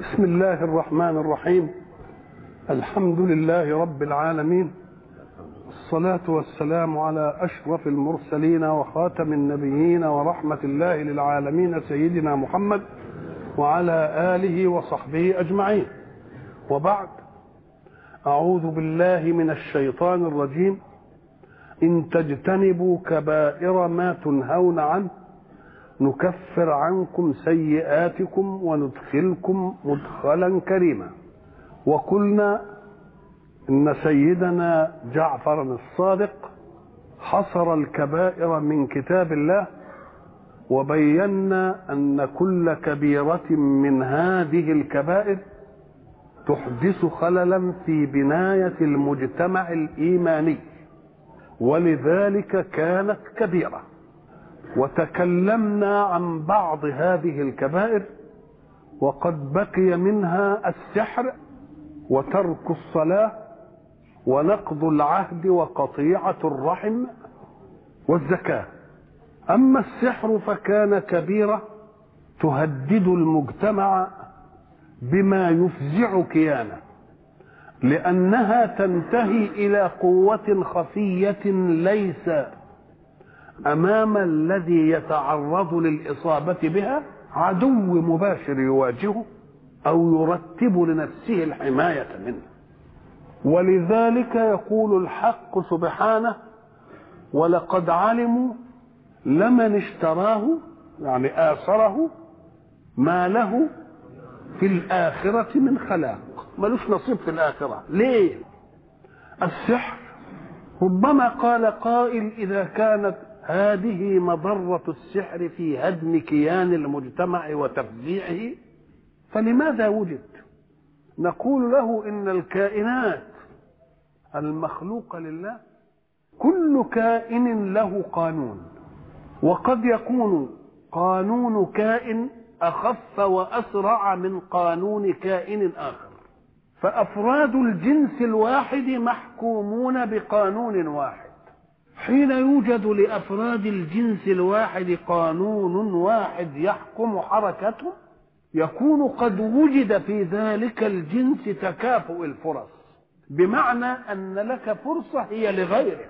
بسم الله الرحمن الرحيم الحمد لله رب العالمين الصلاة والسلام على أشرف المرسلين وخاتم النبيين ورحمة الله للعالمين سيدنا محمد وعلى آله وصحبه أجمعين وبعد أعوذ بالله من الشيطان الرجيم إن تجتنبوا كبائر ما تنهون عنه نكفر عنكم سيئاتكم وندخلكم مدخلا كريما وقلنا ان سيدنا جعفر الصادق حصر الكبائر من كتاب الله وبينا ان كل كبيره من هذه الكبائر تحدث خللا في بنايه المجتمع الايماني ولذلك كانت كبيره وتكلمنا عن بعض هذه الكبائر وقد بقي منها السحر وترك الصلاه ونقض العهد وقطيعه الرحم والزكاه اما السحر فكان كبيره تهدد المجتمع بما يفزع كيانه لانها تنتهي الى قوه خفيه ليس امام الذي يتعرض للاصابه بها عدو مباشر يواجهه او يرتب لنفسه الحمايه منه ولذلك يقول الحق سبحانه ولقد علموا لمن اشتراه يعني اثره ما له في الاخره من خلاق ملوش نصيب في الاخره ليه السحر ربما قال قائل اذا كانت هذه مضرة السحر في هدم كيان المجتمع وتفزيعه فلماذا وجد؟ نقول له إن الكائنات المخلوقة لله كل كائن له قانون وقد يكون قانون كائن أخف وأسرع من قانون كائن آخر فأفراد الجنس الواحد محكومون بقانون واحد حين يوجد لافراد الجنس الواحد قانون واحد يحكم حركته يكون قد وجد في ذلك الجنس تكافؤ الفرص بمعنى ان لك فرصه هي لغيرك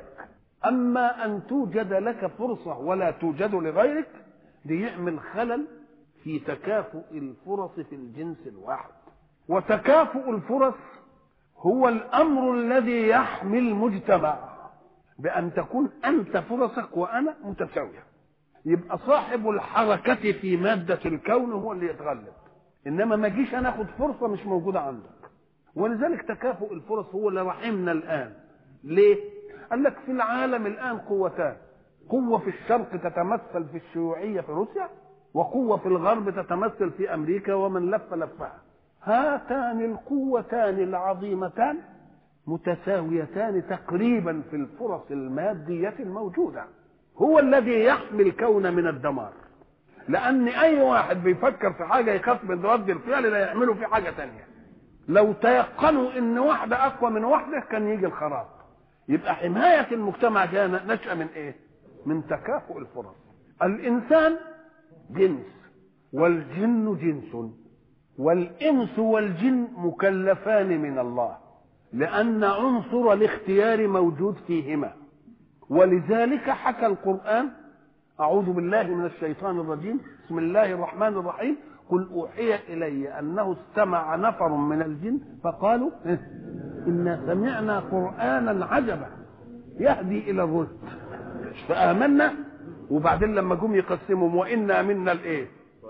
اما ان توجد لك فرصه ولا توجد لغيرك ليعمل خلل في تكافؤ الفرص في الجنس الواحد وتكافؤ الفرص هو الامر الذي يحمي المجتمع بأن تكون أنت فرصك وأنا متساوية يبقى صاحب الحركة في مادة الكون هو اللي يتغلب إنما ما جيش أنا أخد فرصة مش موجودة عندك ولذلك تكافؤ الفرص هو اللي رحمنا الآن ليه؟ قال لك في العالم الآن قوتان قوة في الشرق تتمثل في الشيوعية في روسيا وقوة في الغرب تتمثل في أمريكا ومن لف لفها هاتان القوتان العظيمتان متساويتان تقريبا في الفرص المادية الموجودة هو الذي يحمي الكون من الدمار لأن أي واحد بيفكر في حاجة يخاف من رد الفعل لا يعمله في حاجة تانية لو تيقنوا إن واحدة أقوى من واحدة كان يجي الخراب يبقى حماية المجتمع كان نشأة من إيه؟ من تكافؤ الفرص الإنسان جنس والجن جنس والإنس والجن مكلفان من الله لأن عنصر الاختيار موجود فيهما ولذلك حكى القرآن أعوذ بالله من الشيطان الرجيم بسم الله الرحمن الرحيم قل أوحي إلي أنه استمع نفر من الجن فقالوا إنا سمعنا قرآنا عجبا يهدي إلى الرشد فآمنا وبعدين لما جم يقسمهم وإنا منا الإيه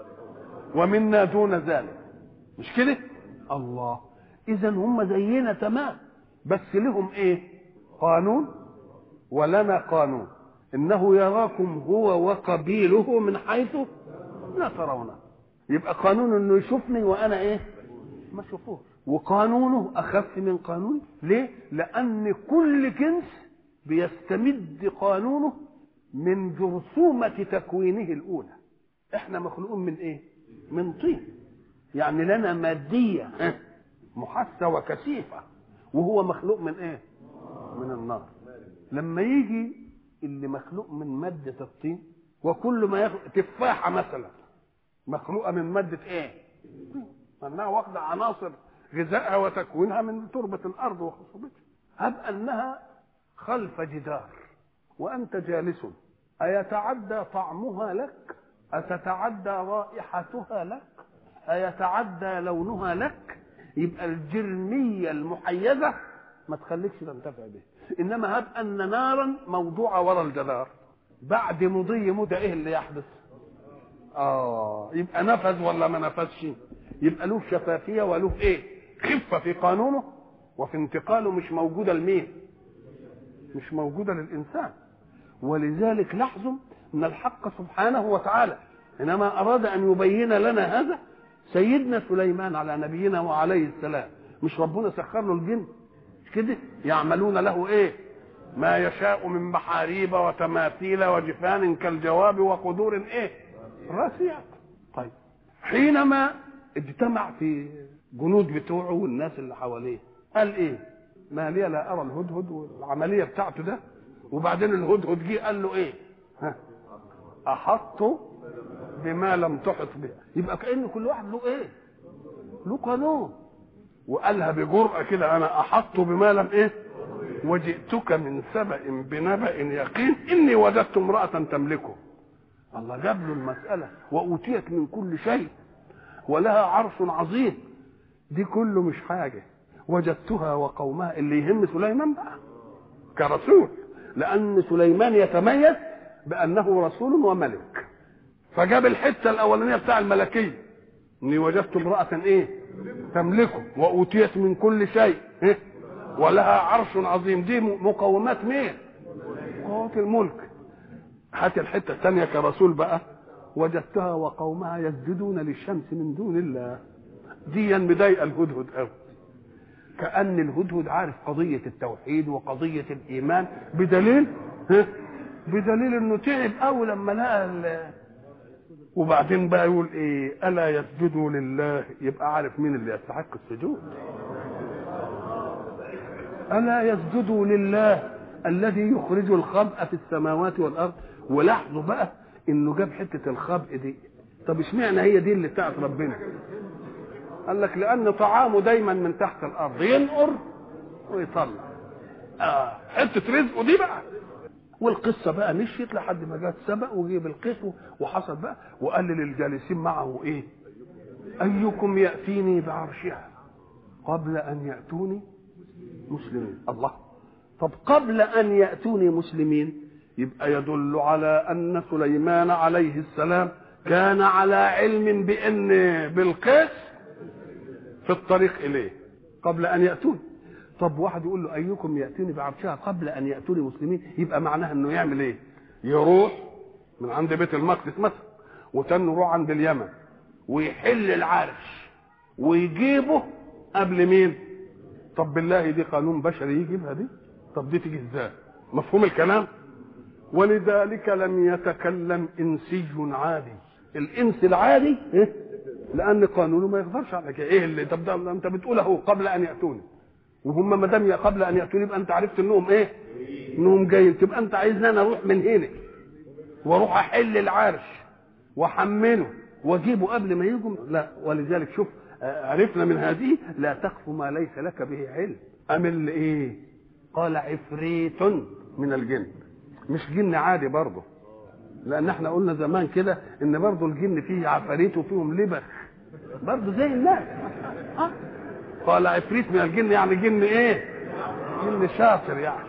ومنا دون ذلك مش كده الله اذا هم زينا تمام بس لهم ايه قانون ولنا قانون انه يراكم هو وقبيله من حيث لا ترونه يبقى قانون انه يشوفني وانا ايه ما اشوفوش وقانونه اخف من قانوني ليه لان كل جنس بيستمد قانونه من جرثومه تكوينه الاولى احنا مخلوقون من ايه من طين يعني لنا ماديه محسة وكثيفة وهو مخلوق من ايه من النار لما يجي اللي مخلوق من مادة الطين وكل ما يخلق تفاحة مثلا مخلوقة من مادة ايه انها واخده عناصر غذائها وتكوينها من تربه الارض وخصوبتها هب انها خلف جدار وانت جالس ايتعدى طعمها لك اتتعدى رائحتها لك ايتعدى لونها لك يبقى الجرميه المحيزه ما تخليكش تنتفع به انما هب ان نارا موضوعه وراء الجدار بعد مضي مدة ايه اللي يحدث اه يبقى نفذ ولا ما نفذش يبقى له شفافية وله ايه خفة في قانونه وفي انتقاله مش موجودة لمين مش موجودة للإنسان ولذلك لاحظوا أن الحق سبحانه وتعالى حينما أراد أن يبين لنا هذا سيدنا سليمان على نبينا وعليه السلام مش ربنا سخر له الجن مش كده يعملون له ايه ما يشاء من محاريب وتماثيل وجفان كالجواب وقدور ايه راسيات طيب حينما اجتمع في جنود بتوعه والناس اللي حواليه قال ايه ما لي لا ارى الهدهد والعمليه بتاعته ده وبعدين الهدهد جه قال له ايه ها احط بما لم تحط به يبقى كان كل واحد له ايه له قانون وقالها بجرأة كده انا احط بما لم ايه وجئتك من سبأ بنبأ يقين إني وجدت امرأة تملكه الله جاب له المسألة وأوتيت من كل شيء ولها عرش عظيم دي كله مش حاجة وجدتها وقومها اللي يهم سليمان بقى كرسول لأن سليمان يتميز بأنه رسول وملك فجاب الحتة الأولانية بتاع الملكية إني وجدت امرأة إيه تملكه وأوتيت من كل شيء إيه؟ ولها عرش عظيم دي مقومات مين مقومات الملك هات الحته الثانيه كرسول بقى وجدتها وقومها يسجدون للشمس من دون الله دي مضايقه الهدهد قوي كان الهدهد عارف قضيه التوحيد وقضيه الايمان بدليل ها بدليل انه تعب قوي لما لقى وبعدين بقى يقول ايه الا يسجدوا لله يبقى عارف مين اللي يستحق السجود ألا يسجدوا لله الذي يخرج الخبء في السماوات والأرض ولاحظوا بقى إنه جاب حتة الخبء دي طب اشمعنى هي دي اللي بتاعت ربنا قال لك لأن طعامه دايما من تحت الأرض ينقر ويطلع آه حتة رزقه دي بقى والقصة بقى مشيت لحد ما جت سبق وجيب القيس وحصل بقى وقال للجالسين معه إيه أيكم يأتيني بعرشها قبل أن يأتوني مسلمين الله طب قبل ان ياتوني مسلمين يبقى يدل على ان سليمان عليه السلام كان على علم بان بلقيس في الطريق اليه قبل ان ياتوني طب واحد يقول له ايكم ياتيني بعرشها قبل ان ياتوني مسلمين يبقى معناها انه يعمل ايه يروح من عند بيت المقدس مثلا وتاني يروح عند اليمن ويحل العرش ويجيبه قبل مين طب بالله دي قانون بشري يجيبها دي طب دي تيجي ازاي مفهوم الكلام ولذلك لم يتكلم انسي عادي الانس العادي إيه؟ لان قانونه ما يقدرش على كده ايه اللي طب ده انت بتقول اهو قبل ان ياتوني وهم ما دام قبل ان ياتوني يبقى انت عرفت انهم ايه انهم جايين تبقى انت عايزني انا اروح من هنا واروح احل العرش واحمله واجيبه قبل ما يجوا لا ولذلك شوف عرفنا من هذه لا تخف ما ليس لك به علم أم اللي إيه قال عفريت من الجن مش جن عادي برضه لأن احنا قلنا زمان كده إن برضه الجن فيه عفاريت وفيهم لبخ برضه زي الناس أه؟ قال عفريت من الجن يعني جن إيه جن شاطر يعني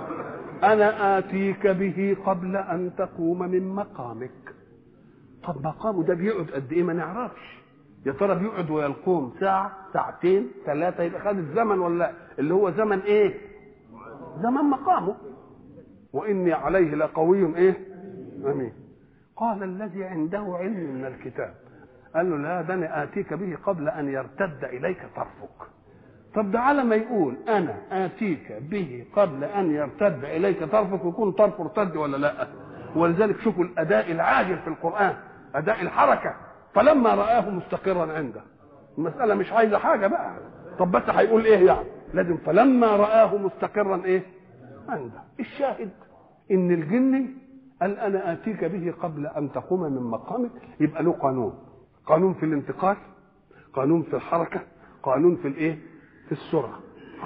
أنا آتيك به قبل أن تقوم من مقامك طب مقامه ده بيقعد قد إيه ما نعرفش يا ترى بيقعد ويقوم ساعة ساعتين ثلاثة يبقى خد الزمن ولا اللي هو زمن ايه؟ زمن مقامه وإني عليه لقوي ايه؟ أمين قال الذي عنده علم من الكتاب قال له لا ده انا آتيك به قبل أن يرتد إليك طرفك طب ده على ما يقول أنا آتيك به قبل أن يرتد إليك طرفك يكون طرفه ارتد ولا لا ولذلك شوفوا الأداء العاجل في القرآن أداء الحركة فلما رآه مستقرا عنده المسألة مش عايزة حاجة بقى طب بس هيقول ايه يعني لازم فلما رآه مستقرا ايه عنده الشاهد ان الجن قال انا اتيك به قبل ان تقوم من مقامك يبقى له قانون قانون في الانتقال قانون في الحركه قانون في الايه في السرعه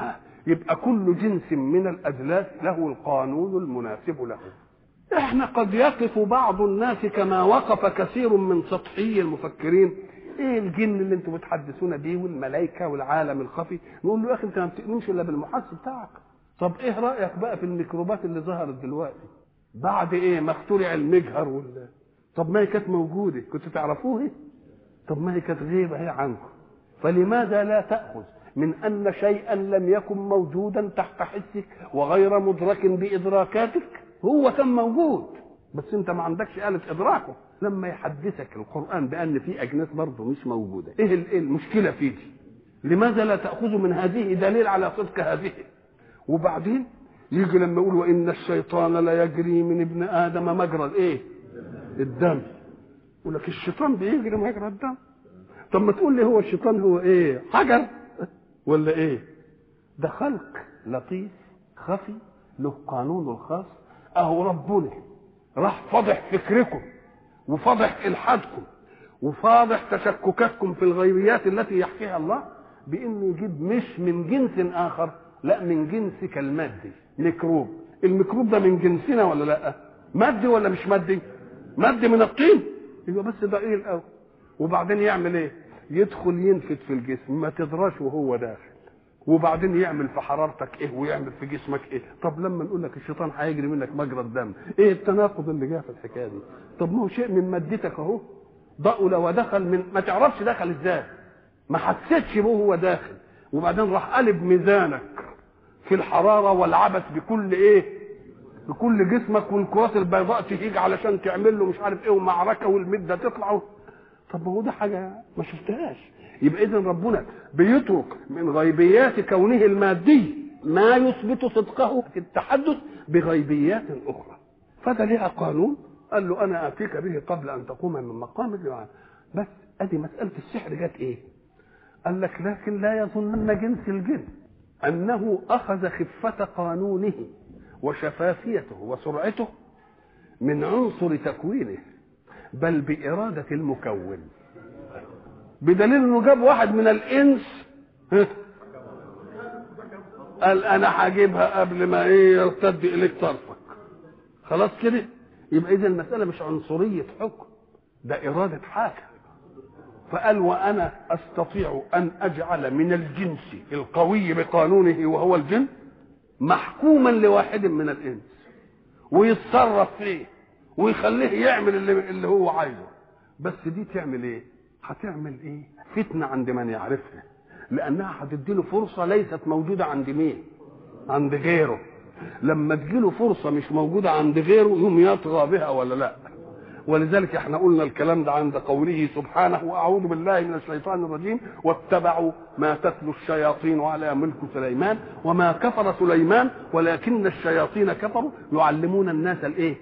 يبقى كل جنس من الادلاس له القانون المناسب له احنا قد يقف بعض الناس كما وقف كثير من سطحي المفكرين ايه الجن اللي انتم بتحدثونا بيه والملائكه والعالم الخفي نقول له يا اخي انت ما بتؤمنش الا بالمحس بتاعك طب ايه رايك بقى في الميكروبات اللي ظهرت دلوقتي بعد ايه ما اخترع المجهر وال طب ما هي كانت موجوده كنت تعرفوها طب ما هي كانت غيبه هي عنكم فلماذا لا تاخذ من ان شيئا لم يكن موجودا تحت حسك وغير مدرك بادراكاتك هو كان موجود بس انت ما عندكش آلة ادراكه لما يحدثك القرآن بأن في أجناس برضه مش موجودة إيه ال- إيه المشكلة في دي لماذا لا تأخذ من هذه دليل على صدق هذه وبعدين يجي لما يقول وإن الشيطان لا يجري من ابن آدم مجرى الإيه الدم يقول لك الشيطان بيجري مجرى الدم طب ما تقول لي هو الشيطان هو ايه حجر ولا ايه ده خلق لطيف خفي له قانونه الخاص اهو ربنا راح فضح فكركم وفضح الحادكم وفاضح تشككاتكم في الغيبيات التي يحكيها الله بانه يجيب مش من جنس اخر لا من جنسك المادي ميكروب الميكروب ده من جنسنا ولا لا مادي ولا مش مادي مادي من الطين يبقى بس ضئيل قوي وبعدين يعمل ايه يدخل ينفد في الجسم ما تدراش وهو داخل وبعدين يعمل في حرارتك ايه ويعمل في جسمك ايه طب لما نقول لك الشيطان هيجري منك مجرى الدم ايه التناقض اللي جاء في الحكايه دي طب ما هو شيء من مادتك اهو ضأل ودخل من ما تعرفش دخل ازاي ما حسيتش به هو داخل وبعدين راح قلب ميزانك في الحراره والعبث بكل ايه بكل جسمك والكرات البيضاء تهيج علشان تعمل له مش عارف ايه ومعركه والمده تطلع طب ما هو ده حاجه ما شفتهاش يبقى اذا ربنا بيترك من غيبيات كونه المادي ما يثبت صدقه في التحدث بغيبيات اخرى فده ليها قانون قال له انا اتيك به قبل ان تقوم من مقامك بس ادي مساله السحر جت ايه قال لك لكن لا يظنن جنس الجن انه اخذ خفه قانونه وشفافيته وسرعته من عنصر تكوينه بل بإرادة المكون بدليل انه جاب واحد من الانس قال انا هجيبها قبل ما ايه يرتد اليك طرفك خلاص كده يبقى اذا المساله مش عنصريه حكم ده اراده حاكم فقال وانا استطيع ان اجعل من الجنس القوي بقانونه وهو الجن محكوما لواحد من الانس ويتصرف فيه ويخليه يعمل اللي, اللي هو عايزه بس دي تعمل ايه هتعمل ايه فتنه عند من يعرفها لانها هتديله فرصه ليست موجوده عند مين عند غيره لما تجيله فرصه مش موجوده عند غيره يوم يطغى بها ولا لا ولذلك احنا قلنا الكلام ده عند قوله سبحانه واعوذ بالله من الشيطان الرجيم واتبعوا ما تتلو الشياطين على ملك سليمان وما كفر سليمان ولكن الشياطين كفروا يعلمون الناس الايه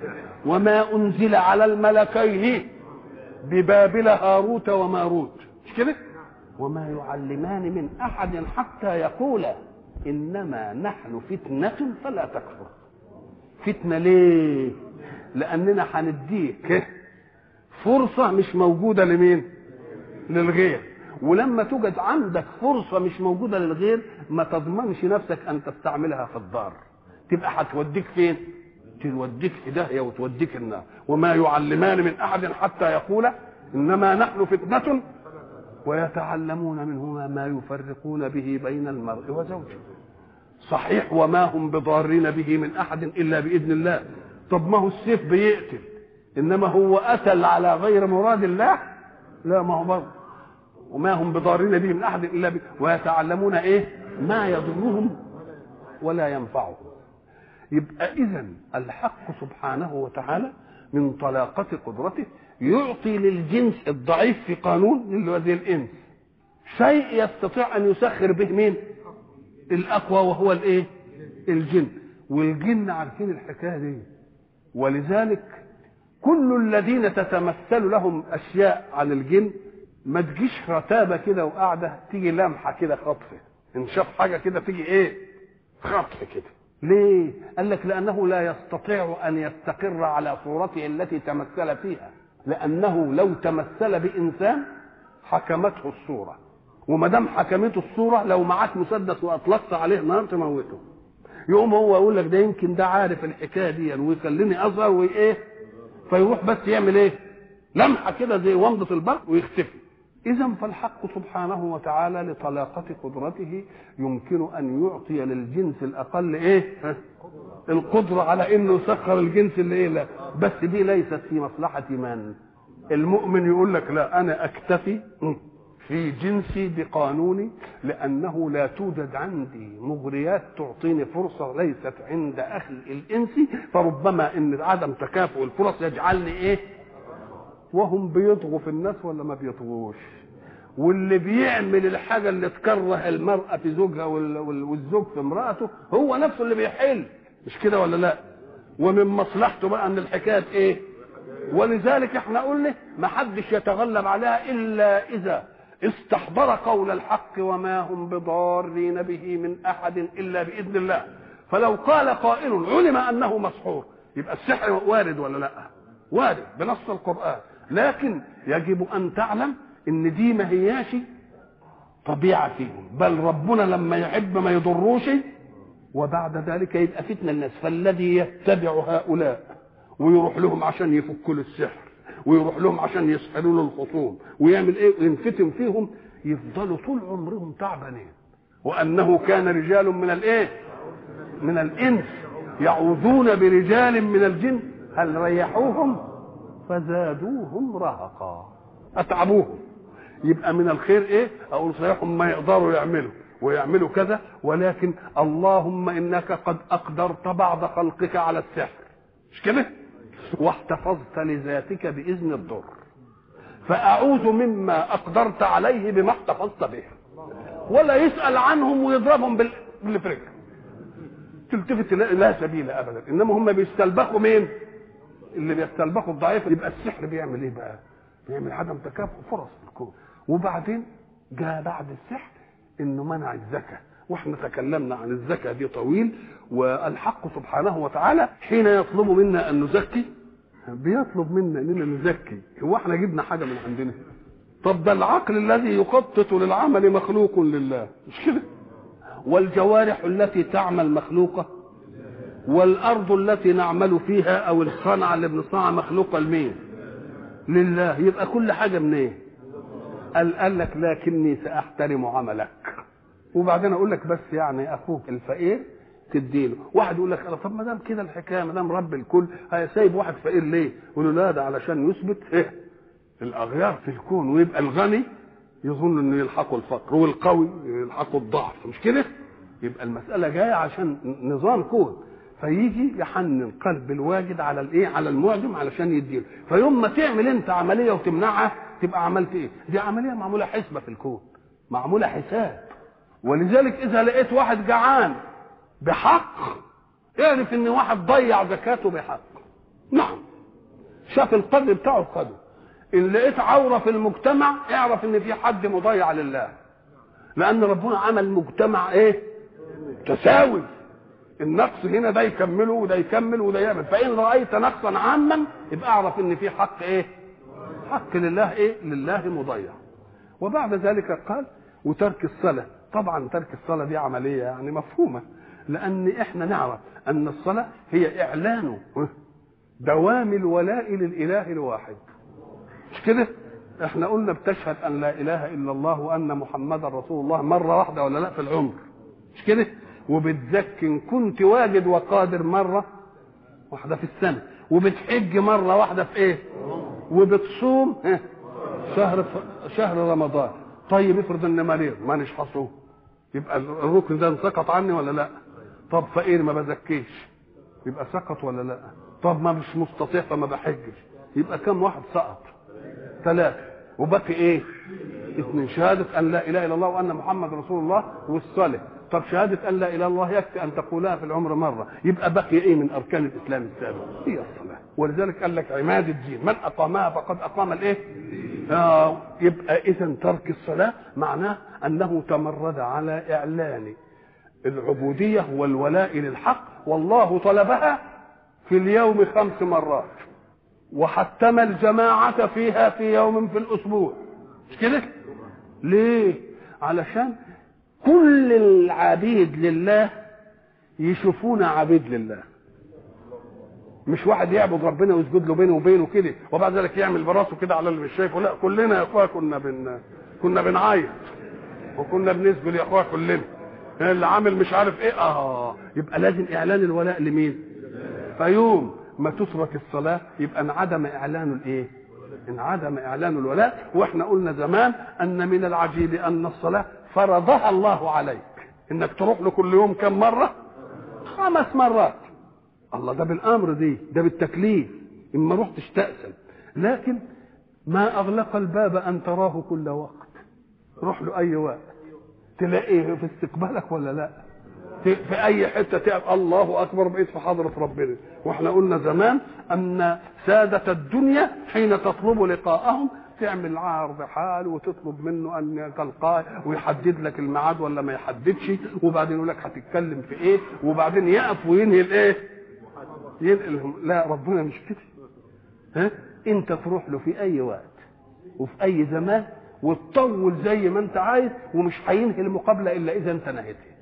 وما انزل على الملكين ببابل هاروت وماروت مش كده وما يعلمان من احد حتى يقولا انما نحن فتنه فلا تكفر فتنه ليه لاننا هنديك فرصه مش موجوده لمين للغير ولما توجد عندك فرصه مش موجوده للغير ما تضمنش نفسك ان تستعملها في الدار تبقى هتوديك فين توديك في داهيه وتوديك النار وما يعلمان من احد حتى يقولا انما نحن فتنه ويتعلمون منهما ما يفرقون به بين المرء وزوجه صحيح وما هم بضارين به من احد الا باذن الله طب ما هو السيف بيقتل انما هو قتل على غير مراد الله لا ما هو برضه وما هم بضارين به من احد الا ب... ويتعلمون ايه ما يضرهم ولا ينفعهم يبقى اذا الحق سبحانه وتعالى من طلاقة قدرته يعطي للجنس الضعيف في قانون اللي هو زي الانس شيء يستطيع ان يسخر به مين الاقوى وهو الايه الجن والجن عارفين الحكايه دي ولذلك كل الذين تتمثل لهم اشياء عن الجن ما تجيش رتابه كده وقاعده تيجي لمحه كده خطفه ان شاف حاجه كده تيجي ايه خطف كده ليه قال لك لانه لا يستطيع ان يستقر على صورته التي تمثل فيها لانه لو تمثل بانسان حكمته الصوره وما دام حكمته الصوره لو معاك مسدس واطلقت عليه نار تموته يقوم هو يقول لك ده يمكن ده عارف الحكايه دي ويخليني اظهر وايه فيروح بس يعمل ايه لمحه كده زي ومضه البرق ويختفي اذا فالحق سبحانه وتعالى لطلاقه قدرته يمكن ان يعطي للجنس الاقل ايه ها؟ القدره على انه يسخر الجنس اللي ايه لا بس دي ليست في مصلحه من المؤمن يقول لك لا انا اكتفي في جنسي بقانوني لانه لا توجد عندي مغريات تعطيني فرصه ليست عند اخي الانسي فربما ان عدم تكافؤ الفرص يجعلني ايه وهم بيطغوا في الناس ولا ما بيطغوش واللي بيعمل الحاجه اللي تكره المراه في زوجها والزوج في امراته هو نفسه اللي بيحل مش كده ولا لا ومن مصلحته بقى ان الحكايه ايه ولذلك احنا قلنا ما حدش يتغلب عليها الا اذا استحضر قول الحق وما هم بضارين به من احد الا باذن الله فلو قال قائل علم انه مسحور يبقى السحر وارد ولا لا وارد بنص القران لكن يجب ان تعلم ان دي ما هياش طبيعه فيهم بل ربنا لما يحب ما يضروش وبعد ذلك يبقى فتنه الناس فالذي يتبع هؤلاء ويروح لهم عشان يفكوا له السحر ويروح لهم عشان يسحروا له الخصوم ويعمل ايه وينفتن فيهم يفضلوا طول عمرهم تعبانين وانه كان رجال من الايه من الانس يعوذون برجال من الجن هل ريحوهم فزادوهم رهقا اتعبوهم يبقى من الخير ايه اقول صحيح ما يقدروا يعملوا ويعملوا كذا ولكن اللهم انك قد اقدرت بعض خلقك على السحر مش كده واحتفظت لذاتك باذن الضر فاعوذ مما اقدرت عليه بما احتفظت به ولا يسال عنهم ويضربهم بالفرق تلتفت لا سبيل ابدا انما هم بيستلبخوا مين اللي بيستلبخوا الضعيف يبقى السحر بيعمل ايه بقى بيعمل عدم تكافؤ فرص في الكون وبعدين جاء بعد السحر انه منع الزكاه واحنا تكلمنا عن الزكاه دي طويل والحق سبحانه وتعالى حين يطلب منا ان نزكي بيطلب منا اننا نزكي هو احنا جبنا حاجه من عندنا طب ده العقل الذي يخطط للعمل مخلوق لله مش كده والجوارح التي تعمل مخلوقه والارض التي نعمل فيها او الصنعه اللي بنصنعها مخلوقه لمين لله يبقى كل حاجه من ايه قال قال لك لكني ساحترم عملك وبعدين اقول لك بس يعني اخوك الفقير تديله واحد يقول لك طب ما دام كده الحكايه ما دام رب الكل سايب واحد فقير ليه يقول له لا ده علشان يثبت ايه الاغيار في الكون ويبقى الغني يظن انه يلحقه الفقر والقوي يلحقه الضعف مش كده يبقى المساله جايه عشان نظام كون فيجي يحنن قلب الواجد على الايه على المعدم علشان يديله فيوم ما تعمل انت عمليه وتمنعها تبقى عملت ايه دي عمليه معموله حسبه في الكون معموله حساب ولذلك اذا لقيت واحد جعان بحق اعرف ان واحد ضيع زكاته بحق نعم شاف القدر بتاعه خده ان لقيت عوره في المجتمع اعرف ان في حد مضيع لله لان ربنا عمل مجتمع ايه تساوي النقص هنا ده يكمله وده يكمل وده يعمل فان رايت نقصا عاما يبقى اعرف ان في حق ايه حق لله ايه لله مضيع وبعد ذلك قال وترك الصلاه طبعا ترك الصلاه دي عمليه يعني مفهومه لان احنا نعرف ان الصلاه هي اعلان دوام الولاء للاله الواحد مش كده احنا قلنا بتشهد ان لا اله الا الله وان محمدا رسول الله مره واحده ولا لا في العمر مش كده وبتزكي ان كنت واجد وقادر مره واحده في السنه وبتحج مره واحده في ايه وبتصوم اه شهر شهر رمضان طيب افرض ان مريض مانيش حصوم يبقى الركن ده سقط عني ولا لا طب فقير ما بزكيش يبقى سقط ولا لا طب ما مش مستطيع فما بحجش يبقى كم واحد سقط ثلاثة وبقي ايه اثنين شهادة ان لا اله الا الله وان محمد رسول الله والصلاة طب شهادة ان لا اله الا الله يكفي ان تقولها في العمر مرة يبقى بقي ايه من اركان الاسلام السابق هي الصلاة ولذلك قال لك عماد الدين من اقامها فقد اقام الايه آه يبقى اذا ترك الصلاة معناه انه تمرد على اعلان العبودية والولاء للحق والله طلبها في اليوم خمس مرات وحتم الجماعة فيها في يوم في الأسبوع مش كده ليه علشان كل العبيد لله يشوفونا عبيد لله مش واحد يعبد ربنا ويسجد له بينه وبينه كده وبعد ذلك يعمل براسه كده على اللي مش شايفه لا كلنا يا اخويا كنا بن كنا بنعيط وكنا بنسجد يا اخويا كلنا اللي عامل مش عارف ايه اه يبقى لازم اعلان الولاء لمين فيوم ما تترك الصلاه يبقى انعدم اعلان الايه انعدم اعلان الولاء واحنا قلنا زمان ان من العجيب ان الصلاه فرضها الله عليك انك تروح له كل يوم كم مره خمس مرات الله ده بالامر دي ده بالتكليف اما رحت تستأسل لكن ما اغلق الباب ان تراه كل وقت روح له اي وقت تلاقيه في استقبالك ولا لا في اي حته تعرف الله اكبر بقيت في حضره ربنا واحنا قلنا زمان ان ساده الدنيا حين تطلب لقاءهم تعمل عرض حال وتطلب منه ان تلقاه ويحدد لك الميعاد ولا ما يحددش وبعدين يقول لك هتتكلم في ايه وبعدين يقف وينهي الايه ينقلهم لا ربنا مش كده ها انت تروح له في اي وقت وفي اي زمان وتطول زي ما انت عايز ومش هينهي المقابله الا اذا انت نهيتها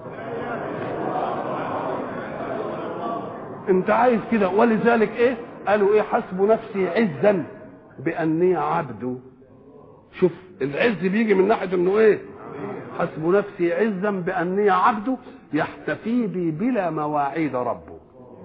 انت عايز كده ولذلك ايه قالوا ايه حسب نفسي عزا باني عبد شوف العز بيجي من ناحيه انه ايه حسب نفسي عزا باني عبد يحتفي بي بلا مواعيد ربه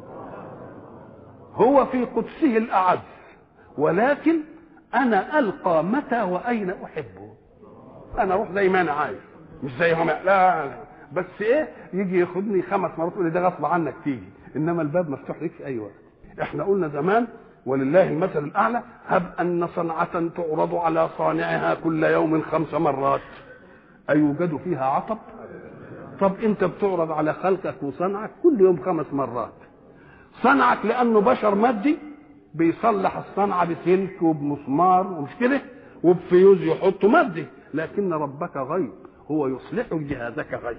هو في قدسه الاعز ولكن انا القى متى واين احبه انا اروح زي ما انا عايز مش زي هم لا, لا بس ايه يجي ياخدني خمس مرات يقول لي ده غصب عنك تيجي انما الباب مفتوح ليك في اي وقت احنا قلنا زمان ولله المثل الاعلى هب ان صنعه تعرض على صانعها كل يوم خمس مرات ايوجد فيها عطب طب انت بتعرض على خلقك وصنعك كل يوم خمس مرات صنعك لانه بشر مادي بيصلح الصنعه بسلك وبمسمار ومش كده وبفيوز يحطه مادي لكن ربك غيب هو يصلح جهازك غيب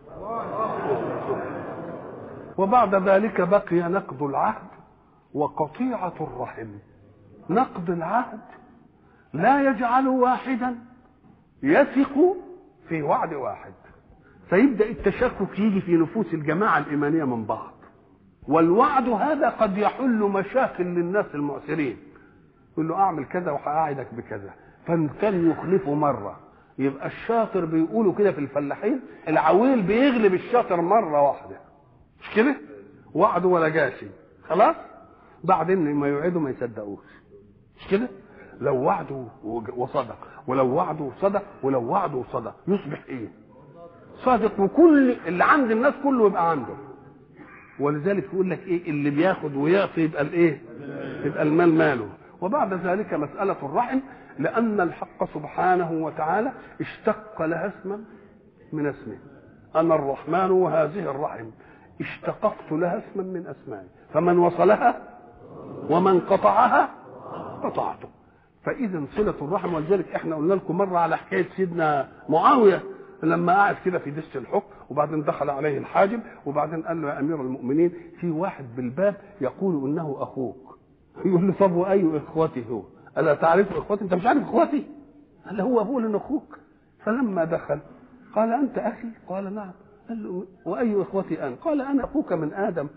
وبعد ذلك بقي نقض العهد وقطيعة الرحم نقض العهد لا يجعل واحدا يثق في وعد واحد فيبدأ التشكك يجي في نفوس الجماعة الإيمانية من بعض والوعد هذا قد يحل مشاكل للناس المعسرين يقول له اعمل كذا وهقعدك بكذا فان كان يخلفه مره يبقى الشاطر بيقولوا كده في الفلاحين العويل بيغلب الشاطر مره واحده مش كده وعده ولا جاشي خلاص بعدين ما يوعده ما يصدقوش مش كده لو وعده وصدق ولو وعده صدق ولو وعده صدق يصبح ايه صادق وكل اللي عند الناس كله يبقى عنده ولذلك يقول لك ايه اللي بياخد ويعطي يبقى الايه يبقى المال ماله وبعد ذلك مسألة الرحم لأن الحق سبحانه وتعالى اشتق لها اسما من اسمه أنا الرحمن وهذه الرحم اشتققت لها اسما من أسمائي فمن وصلها ومن قطعها قطعته فإذا صلة الرحم ولذلك احنا قلنا لكم مرة على حكاية سيدنا معاوية لما قعد كده في دس الحكم وبعدين دخل عليه الحاجب وبعدين قال له يا امير المؤمنين في واحد بالباب يقول انه اخوك يقول له طب واي اخوتي هو؟ الا تعرف اخوتي انت مش عارف اخوتي؟ قال له هو هو لان اخوك فلما دخل قال انت اخي؟ قال نعم قال له واي اخوتي انا؟ قال انا اخوك من ادم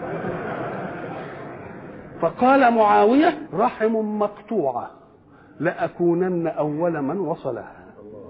فقال معاويه رحم مقطوعه لاكونن اول من وصلها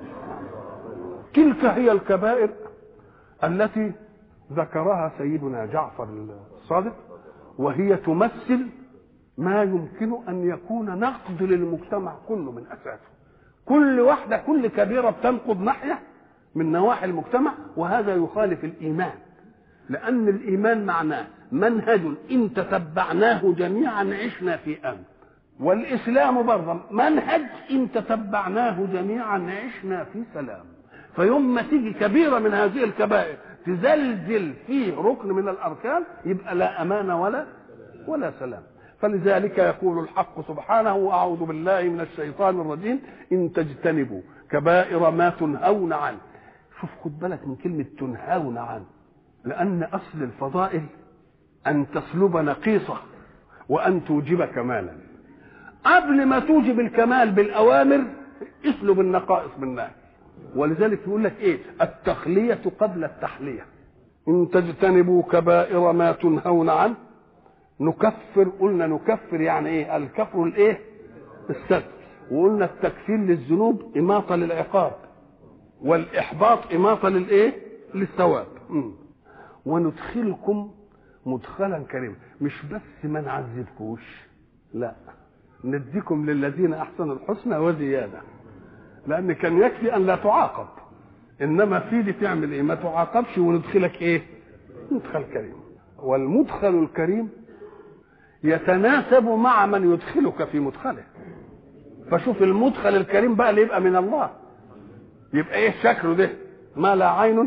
تلك هي الكبائر التي ذكرها سيدنا جعفر الصادق وهي تمثل ما يمكن ان يكون نقد للمجتمع كله من اساسه كل واحده كل كبيره بتنقض ناحيه من نواحي المجتمع وهذا يخالف الايمان لان الايمان معناه منهج ان تتبعناه جميعا عشنا في امن والاسلام برضه منهج ان تتبعناه جميعا عشنا في سلام فيوم ما تيجي كبيره من هذه الكبائر تزلزل فيه ركن من الاركان يبقى لا امان ولا ولا سلام فلذلك يقول الحق سبحانه واعوذ بالله من الشيطان الرجيم ان تجتنبوا كبائر ما تنهون عنه شوف خد بالك من كلمه تنهون عنه لان اصل الفضائل ان تسلب نقيصه وان توجب كمالا قبل ما توجب الكمال بالاوامر اسلب النقائص بالناس ولذلك يقول لك ايه التخلية قبل التحلية ان تجتنبوا كبائر ما تنهون عنه نكفر قلنا نكفر يعني ايه الكفر الايه الستر وقلنا التكفير للذنوب إماطة للعقاب والإحباط إماطة للإيه؟ للثواب وندخلكم مدخلا كريما مش بس ما نعذبكوش لا نديكم للذين أحسنوا الحسنى وزيادة لأن كان يكفي أن لا تعاقب إنما في دي تعمل إيه؟ ما تعاقبش وندخلك إيه؟ مدخل كريم والمدخل الكريم يتناسب مع من يدخلك في مدخله فشوف المدخل الكريم بقى اللي يبقى من الله يبقى ايه شكله ده ما لا عين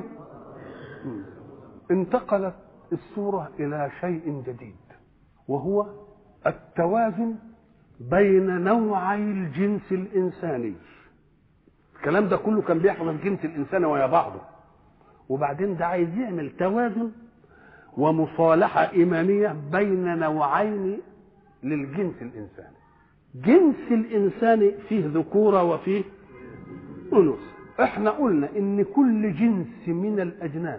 انتقلت الصورة إلى شيء جديد وهو التوازن بين نوعي الجنس الإنساني الكلام ده كله كان بيحصل في الجنس الإنساني ويا بعضه وبعدين ده عايز يعمل توازن ومصالحة إيمانية بين نوعين للجنس الإنساني جنس الإنسان فيه ذكورة وفيه أنوثة احنا قلنا ان كل جنس من الأجناس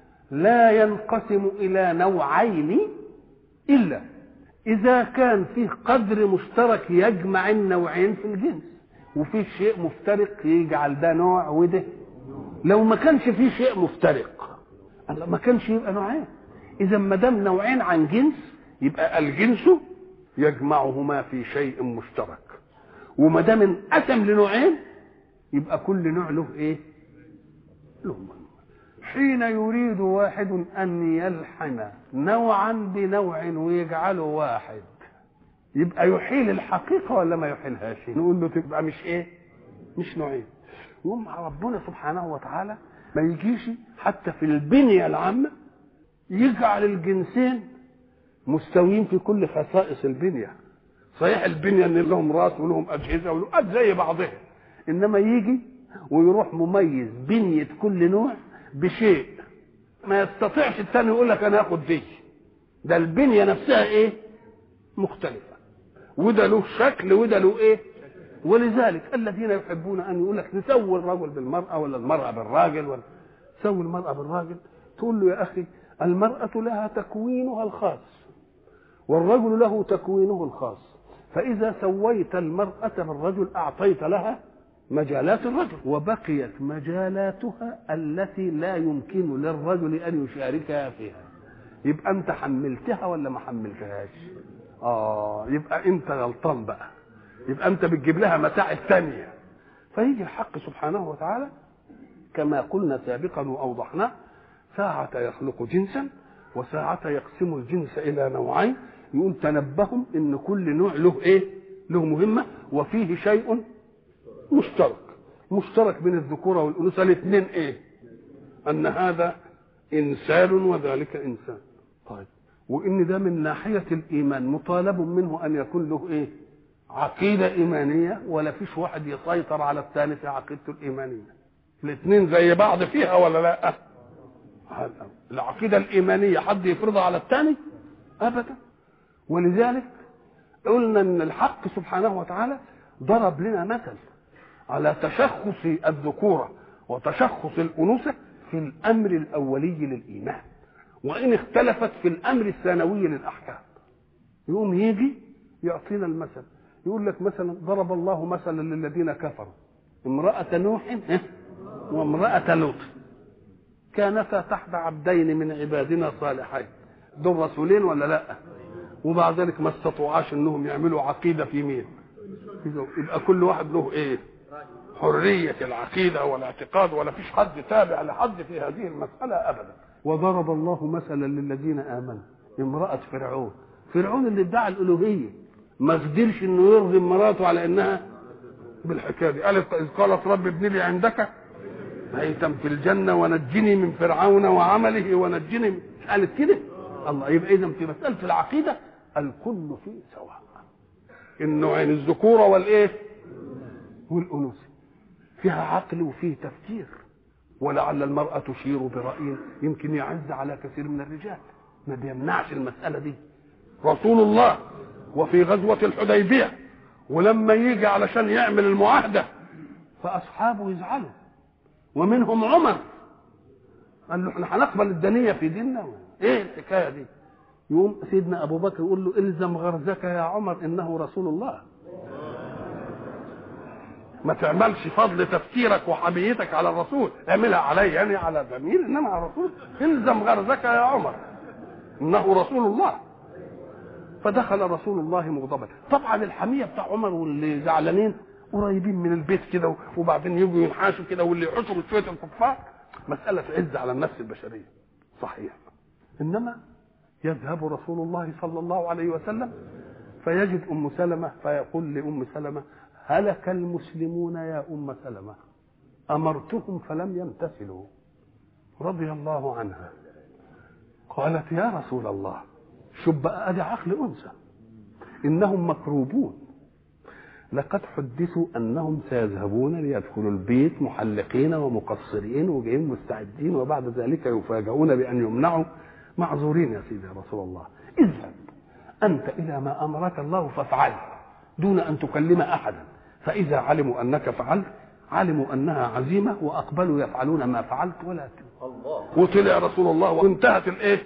لا ينقسم إلى نوعين إلا إذا كان فيه قدر مشترك يجمع النوعين في الجنس وفي شيء مفترق يجعل ده نوع وده لو ما كانش فيه شيء مفترق ما كانش يبقى نوعين اذا ما دام نوعين عن جنس يبقى الجنس يجمعهما في شيء مشترك وما دام انقسم لنوعين يبقى كل نوع له ايه له حين يريد واحد ان يلحن نوعا بنوع ويجعله واحد يبقى يحيل الحقيقه ولا ما يحيلهاش نقول له تبقى مش ايه مش نوعين يقوم ربنا سبحانه وتعالى ما يجيش حتى في البنيه العامه يجعل الجنسين مستويين في كل خصائص البنيه صحيح البنيه ان لهم راس ولهم اجهزه ولهم زي بعضهم انما يجي ويروح مميز بنيه كل نوع بشيء ما يستطيعش الثاني يقول لك انا اخد دي ده البنيه نفسها ايه مختلفه وده له شكل وده له ايه ولذلك الذين يحبون ان يقول لك نسوي الرجل بالمراه ولا المراه بالراجل ولا سوي المراه بالراجل تقول له يا اخي المراه لها تكوينها الخاص والرجل له تكوينه الخاص فاذا سويت المراه بالرجل اعطيت لها مجالات الرجل وبقيت مجالاتها التي لا يمكن للرجل ان يشاركها فيها يبقى انت حملتها ولا ما حملتهاش اه يبقى انت غلطان بقى يبقى انت بتجيب لها متاع الثانيه فيجي الحق سبحانه وتعالى كما قلنا سابقا واوضحناه ساعة يخلق جنسا وساعة يقسم الجنس إلى نوعين يقول تنبهوا إن كل نوع له إيه؟ له مهمة وفيه شيء مشترك مشترك بين الذكورة والأنوثة الاثنين إيه؟ أن هذا إنسان وذلك إنسان طيب وإن ده من ناحية الإيمان مطالب منه أن يكون له إيه؟ عقيدة إيمانية ولا فيش واحد يسيطر على الثاني في عقيدته الإيمانية الاثنين زي بعض فيها ولا لا العقيدة الإيمانية حد يفرضها على الثاني أبدا ولذلك قلنا أن الحق سبحانه وتعالى ضرب لنا مثل على تشخص الذكورة وتشخص الأنوثة في الأمر الأولي للإيمان وإن اختلفت في الأمر الثانوي للأحكام يقوم يجي يعطينا المثل يقول لك مثلا ضرب الله مثلا للذين كفروا امرأة نوح وامرأة لوط كانتا تحت عبدين من عبادنا صالحين دول رسولين ولا لا وبعد ذلك ما استطاعوش انهم يعملوا عقيده في مين يبقى كل واحد له ايه حريه العقيده والاعتقاد ولا فيش حد تابع لحد في هذه المساله ابدا وضرب الله مثلا للذين امنوا امراه فرعون فرعون اللي ادعى الالوهيه ما قدرش انه يرضي مراته على انها بالحكايه دي قالت اذ قالت رب ابن لي عندك بيتا في الجنه ونجني من فرعون وعمله ونجني من قالت كده الله يبقى اذا في مساله العقيده الكل فيه سواء النوعين الذكوره والايه والانوثه فيها عقل وفيه تفكير ولعل المراه تشير براي يمكن يعز على كثير من الرجال ما بيمنعش المساله دي رسول الله وفي غزوه الحديبيه ولما يجي علشان يعمل المعاهده فاصحابه يزعلوا ومنهم عمر قال له احنا هنقبل الدنيه في ديننا ايه الحكايه دي يقوم سيدنا ابو بكر يقول له الزم غرزك يا عمر انه رسول الله ما تعملش فضل تفكيرك وحميتك على الرسول اعملها علي يعني على زميل انما على الرسول الزم غرزك يا عمر انه رسول الله فدخل رسول الله مغضبا طبعا الحميه بتاع عمر واللي زعلانين قريبين من البيت كده وبعدين يجوا ينحاشوا كده واللي يحشروا شويه الكفار مساله عز على النفس البشريه صحيح انما يذهب رسول الله صلى الله عليه وسلم فيجد ام سلمه فيقول لام سلمه هلك المسلمون يا ام سلمه امرتهم فلم يمتثلوا رضي الله عنها قالت يا رسول الله شوف بقى ادي عقل انثى انهم مكروبون لقد حدثوا انهم سيذهبون ليدخلوا البيت محلقين ومقصرين وجايين مستعدين وبعد ذلك يفاجؤون بان يمنعوا معذورين يا سيدي يا رسول الله اذهب انت الى ما امرك الله فافعل دون ان تكلم احدا فاذا علموا انك فعلت علموا انها عزيمه واقبلوا يفعلون ما فعلت ولا الله وطلع رسول الله وانتهت الايه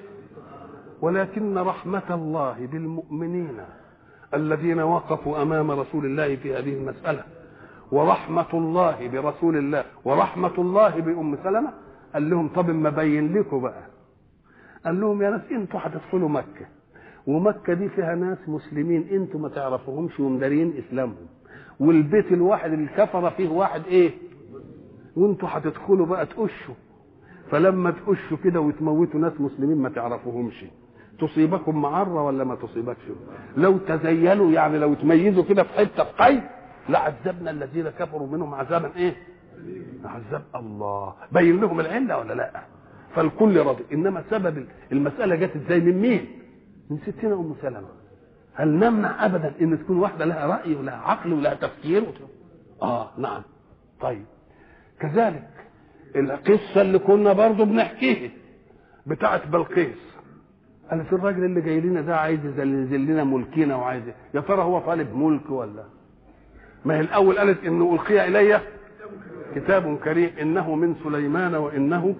ولكن رحمه الله بالمؤمنين الذين وقفوا امام رسول الله في هذه المساله ورحمه الله برسول الله ورحمه الله بام سلمه قال لهم طب ما بين لكم بقى قال لهم يا ناس انتوا هتدخلوا مكه ومكه دي فيها ناس مسلمين انتوا ما تعرفوهمش ومدارين اسلامهم والبيت الواحد اللي كفر فيه واحد ايه وانتوا هتدخلوا بقى تقشوا فلما تقشوا كده وتموتوا ناس مسلمين ما تعرفوهمش تصيبكم معرة ولا ما تصيبكش لو تزيلوا يعني لو تميزوا كده في حتة في قيد لعذبنا الذين كفروا منهم عذابا ايه عذاب الله بين لهم العلة ولا لا فالكل راضي انما سبب المسألة جت ازاي من مين من ستنا ام سلمة هل نمنع ابدا ان تكون واحدة لها رأي ولها عقل ولها تفكير اه نعم طيب كذلك القصة اللي كنا برضو بنحكيها بتاعت بلقيس قالت الراجل اللي جاي لنا ده عايز ينزل لنا ملكنا وعايز يا ترى هو طالب ملك ولا ما هي الاول قالت انه القي الي كتاب كريم انه من سليمان وانه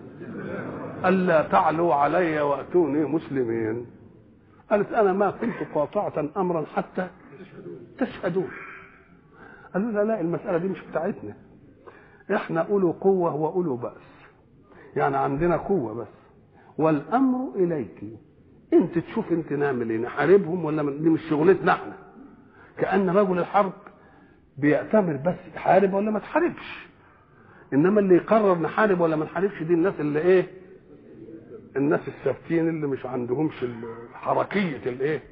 الا تعلوا علي واتوني مسلمين قالت انا ما كنت قاطعه امرا حتى تشهدون قالوا لا لا المساله دي مش بتاعتنا احنا اولو قوه واولو باس يعني عندنا قوه بس والامر اليك انت تشوف انت نعمل ايه نحاربهم ولا دي مش شغلتنا احنا كان رجل الحرب بيأتمر بس تحارب ولا ما تحاربش انما اللي يقرر نحارب ولا ما نحاربش دي الناس اللي ايه الناس الثابتين اللي مش عندهمش حركيه الايه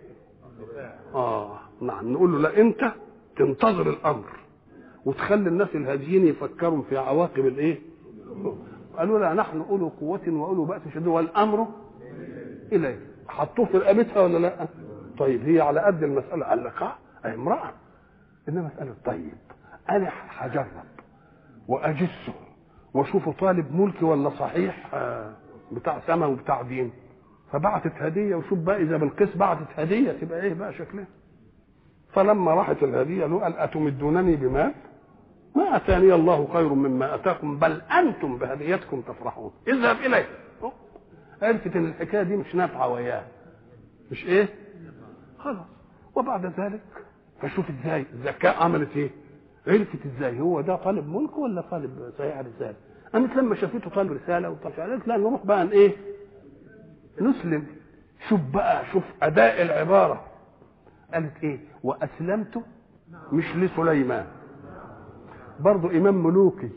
اه نعم نقول له لا انت تنتظر الامر وتخلي الناس الهاديين يفكروا في عواقب الايه قالوا لا نحن اولو قوه واولو باس شديد والامر اليه حطوه في رقبتها ولا لا طيب هي على قد المساله قال لك اه امراه انما مساله طيب انا هجرب واجسه واشوفه طالب ملكي ولا صحيح بتاع سما وبتاع دين فبعتت هديه وشوف بقى اذا بالقيس بعتت هديه تبقى ايه بقى شكلها فلما راحت الهديه له قال اتمدونني بمال ما اتاني الله خير مما اتاكم بل انتم بهديتكم تفرحون اذهب اليه عرفت ان الحكايه دي مش نافعه وياه مش ايه خلاص وبعد ذلك فشوف ازاي الذكاء عملت ايه عرفت ازاي هو ده طالب ملك ولا طالب صحيح رساله قامت لما شافته طالب رساله وطالب قالت لا نروح بقى ايه نسلم شوف بقى شوف اداء العباره قالت ايه واسلمت مش لسليمان برضه امام ملوكي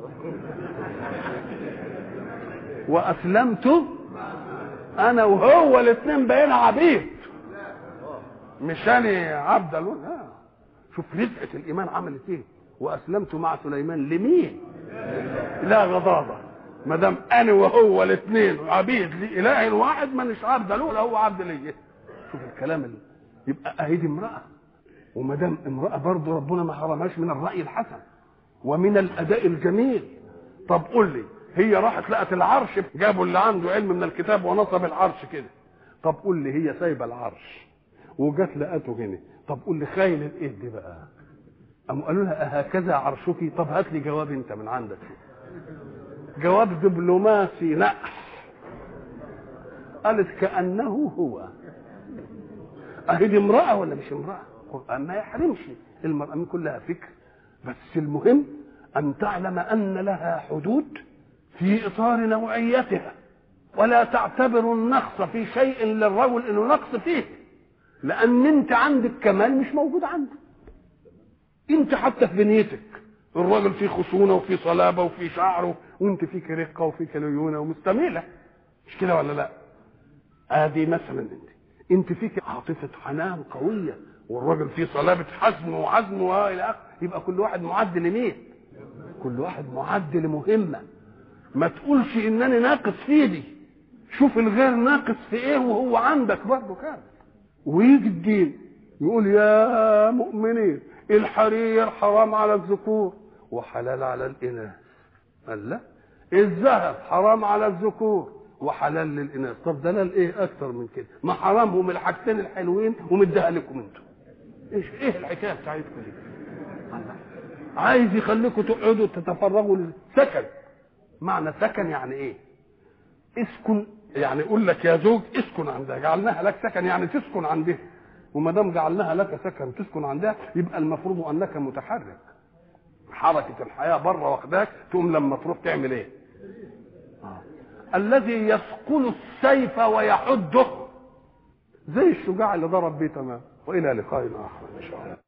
واسلمت انا وهو الاثنين بقينا عبيد مش انا عبد لا شوف رفعه الايمان عملت ايه واسلمت مع سليمان لمين لا غضاضه ما دام انا وهو الاثنين عبيد لاله واحد ما نش عبد له لا هو عبد ليا شوف الكلام اللي يبقى اهي امراه وما دام امراه برضه ربنا ما حرمهاش من الراي الحسن ومن الاداء الجميل طب قول لي هي راحت لقت العرش جابوا اللي عنده علم من الكتاب ونصب العرش كده طب قول لي هي سايبه العرش وجت لقته هنا طب قول لي خايل الايه دي بقى قاموا قالوا لها أهكذا عرشك طب هات لي جواب انت من عندك جواب دبلوماسي نقح قالت كأنه هو أهي دي امرأة ولا مش امرأة القرآن ما يحرمش المرأة من كلها فكر بس المهم أن تعلم أن لها حدود في إطار نوعيتها ولا تعتبر النقص في شيء للرجل انه نقص فيه لان انت عندك كمال مش موجود عندك انت حتى في بنيتك الراجل فيه خشونه وفيه صلابه وفيه شعر وانت فيك رقه وفيك ليونه ومستميله مش كده ولا لا؟ ادي مثلا انت انت فيك عاطفه حنان قويه والراجل فيه صلابه حزم وعزم والى اخره يبقى كل واحد معد لمين؟ كل واحد معد لمهمه ما تقولش انني ناقص في دي شوف الغير ناقص في ايه وهو عندك برضه كان ويجي الدين يقول يا مؤمنين الحرير حرام على الذكور وحلال على الاناث قال لا الذهب حرام على الذكور وحلال للاناث طب ده ايه اكتر من كده ما حرامهم الحاجتين الحلوين ومديها لكم انتم ايش ايه الحكايه بتاعتكم دي عايز يخليكم تقعدوا تتفرغوا للسكن معنى سكن يعني ايه اسكن يعني يقول لك يا زوج اسكن عندها جعلناها لك سكن يعني تسكن عندها وما دام جعلناها لك سكن تسكن عندها يبقى المفروض انك متحرك حركه الحياه بره واخداك تقوم لما تروح تعمل ايه آه. الذي يثقل السيف ويحده زي الشجاع اللي ضرب بيه تمام والى لقاء اخر ان شاء الله